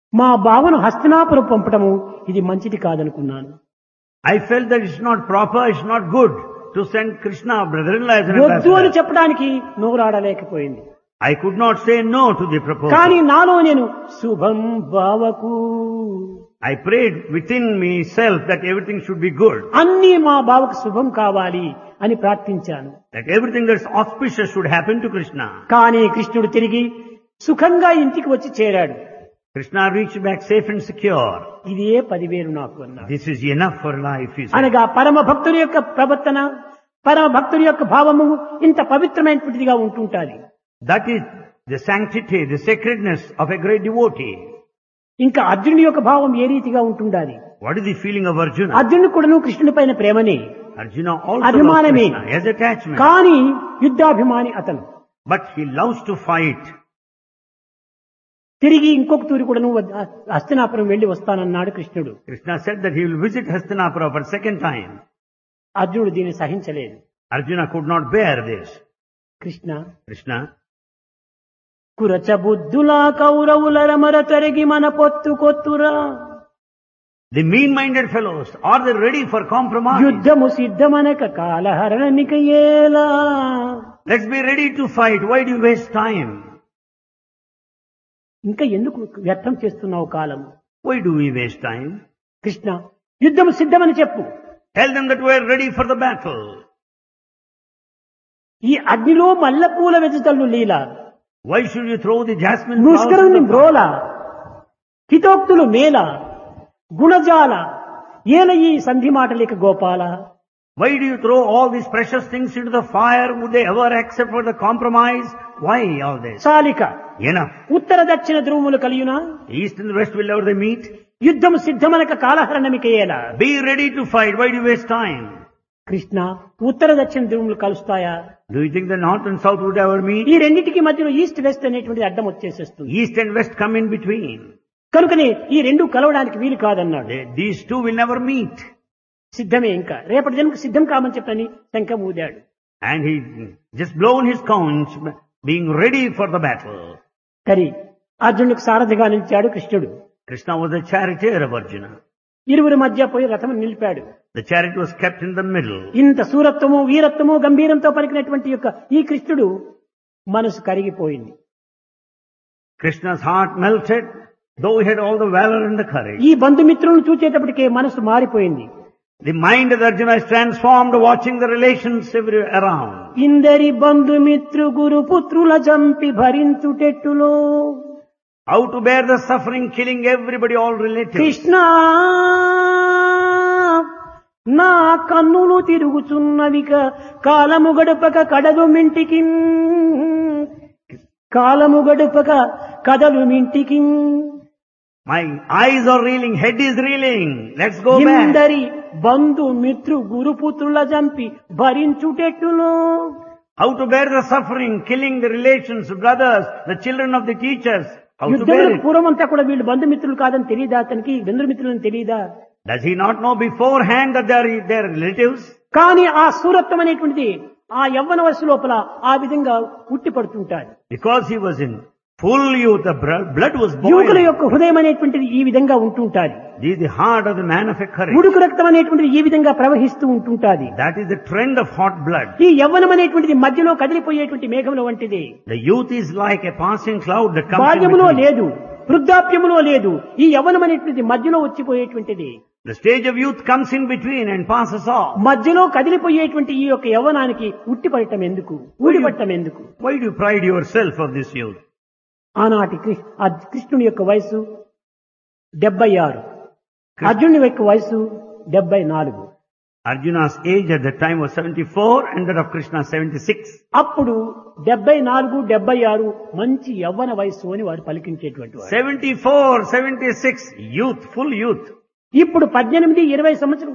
మా బావను హస్తినాపురం పంపటము ఇది మంచిది కాదనుకున్నాను I felt that it's not proper, it's not good to send Krishna, brother-in-law, as an వద్దు అని ambassador. చెప్పడానికి నోరాడలేకపోయింది I could not say no to the proposal. కానీ నాలో నేను శుభం బావకు I prayed within myself that everything should be good, అన్నీ మా బావకు శుభం కావాలి అని ప్రార్థించాను that everything that's auspicious should happen to Krishna. కానీ కృష్ణుడు తిరిగి సుఖంగా ఇంటికి వచ్చి చేరాడు Krishna reached back safe and secure. ఇదే పదివేలు నాకు అన్నాడు This is enough for life, he said. అనగా పరమ భక్తుడి యొక్క ప్రవర్తన పరమ భక్తుడి యొక్క భావము ఇంత పవిత్రమైనటువంటిదిగా ఉంటుంటాది That is the sanctity, the sacredness of a great devotee. ఇంకా అర్జునుడి యొక్క భావం ఏ రీతిగా ఉంటుండాలి What is the feeling of Arjuna? అర్జునుడు కూడాను కృష్ణుడి పైన ప్రేమనే Arjuna also loves అభిమానమే. Krishna, he has attachment. కానీ యుద్ధాభిమాని అతను But he loves to fight. తిరిగి ఇంకొక తూరి కూడా నువ్వు హస్తినాపురం వెళ్లి వస్తానన్నాడు కృష్ణుడు Krishna said that he will visit Hastinapura for second time. అర్జునుడు దీన్ని సహించలేదు Arjuna could not bear this. Krishna Krishna, కురచ బుద్ధులా కౌరవుల రమర తరిగి మన పొత్తు కొత్తురా the mean-minded fellows, are they ready for compromise? యుద్ధము సిద్ధమనక కాలహరణమిక ఏలా Let's be ready to fight. Why do you waste time? ఇంకా ఎందుకు వ్యర్థం చేస్తున్నావు కాలం Why do we waste time? Krishna యుద్ధము సిద్ధమని చెప్పు Tell them that we are ready for the battle. ఈ అగ్నిలో మల్లెపూల వెతుతల్లు లీల Why should you throw the jasmine flowers in ముష్కరుని the fire? బ్రోల హితోక్తులు మేల గుణజాల ఏల ఈ సంధి మాటలేక Gopala Why do you throw all these precious things into the fire? Would they ever accept for the compromise? Why all this? చాలిక Enough. ఉత్తర దక్షిణ ధ్రువములు కలియున East and west will never they meet. యుద్ధము సిద్ధమనక కాలహరణమిక ఏల Be ready to fight. Why do you waste time? Krishna ఉత్తర దక్షిణ ధ్రువములు కలుస్తాయా Do you think the north and south would ever meet? ఈ రెండింటికి మధ్యలో east west అనేటువంటి అడ్డం వచ్చేసేస్తుంది East and west come in between. కనుకనే ఈ రెండు కలవడానికి వీలు కాదన్నాడు They- these two will never meet. సిద్ధమే ఇంకా రేపటి జన్మకు సిద్ధం కామని చెప్పని శంఖం ఊదాడు And he just blown his conch, being ready for the battle. కరి అర్జునుడికి సారథిగా నిలిచాడు కృష్ణుడు Krishna was the charioteer of Arjuna. ఇరువురి మధ్య పోయి రథం నిలిపాడు The chariot was kept in the middle. ఇంత సూరత్వము వీరత్వము గంభీరంతో పలికినటువంటి యొక్క ఈ కృష్ణుడు మనసు కరిగిపోయింది Krishna's heart melted, though he had all the valor and the courage. ఈ బంధుమిత్రులను చూచేటప్పటికే మనసు మారిపోయింది The mind of Arjuna is transformed watching the relations every around. ఇందరి బంధుమిత్రు గురు పుత్రుల జంపి భరించుటెట్టులో How to bear the suffering, killing everybody, all relatives. Krishna నా కన్నులు తిరుగుచున్నవిక కాలము గడపక కడలు మింటికి కాలము గడపక కదలు మింటికి My eyes are reeling, head is reeling. Let's go back. ఇందరి Bandhu మిత్రు గురుపుత్రుల జంపి భరించుటెట్టులో How to bear the suffering, killing the relations, brothers, the children of the teachers. How to bear యుద్ధములకు it. పూర్వమంతా కూడా వీళ్ళు బంధుమిత్రులు కాదని తెలియదా అతనికి బంధుమిత్రులని తెలియదా Does he not know beforehand that they are their relatives? కానీ ఆ సూరత్వం అనేటువంటిది ఆ యవ్వన వయసు లోపల ఆ విధంగా ఉట్టి పడుతుంటాడు Because he was in full youth, the bro- blood was యువకుల boiling. యొక్క హృదయం అనేటువంటిది ఈ విధంగా ఉంటుంటాది This is the heart of the man of a courage. ఉడుకు రక్తం అనేటువంటిది ఈ విధంగా ప్రవహిస్తూ ఉంటుంటాది That is the trend of hot blood. ఈ యవ్వనం అనేటువంటిది మధ్యలో కదిలిపోయేటువంటి మేఘముల వంటిది The youth is like a passing cloud that comes in బాల్యములో between. లేదు వృద్ధాప్యములో లేదు ఈ యవ్వనం అనేటువంటిది మధ్యలో వచ్చిపోయేటువంటిది The stage of youth comes in between and passes off. మధ్యలో కదిలిపోయేటువంటి ఈ యొక్క యవ్వనానికి ఉట్టిపడటం ఎందుకు ఊడిపడటం ఎందుకు Why do you pride yourself of this youth? ఆనాటి కృ- ఆ కృష్ణుని యొక్క వయసు డెబ్బై ఆరు అర్జునుని యొక్క వయసు డెబ్బై నాలుగు Arjuna's age at that time was 74 and that of Krishna 76. అప్పుడు డెబ్బై నాలుగు డెబ్బై ఆరు మంచి యవ్వన వయస్సు అని వారు పలికించేటువంటి వారు 74, 76, youth, full youth. ఇప్పుడు పద్దెనిమిది ఇరవై సంవత్సరం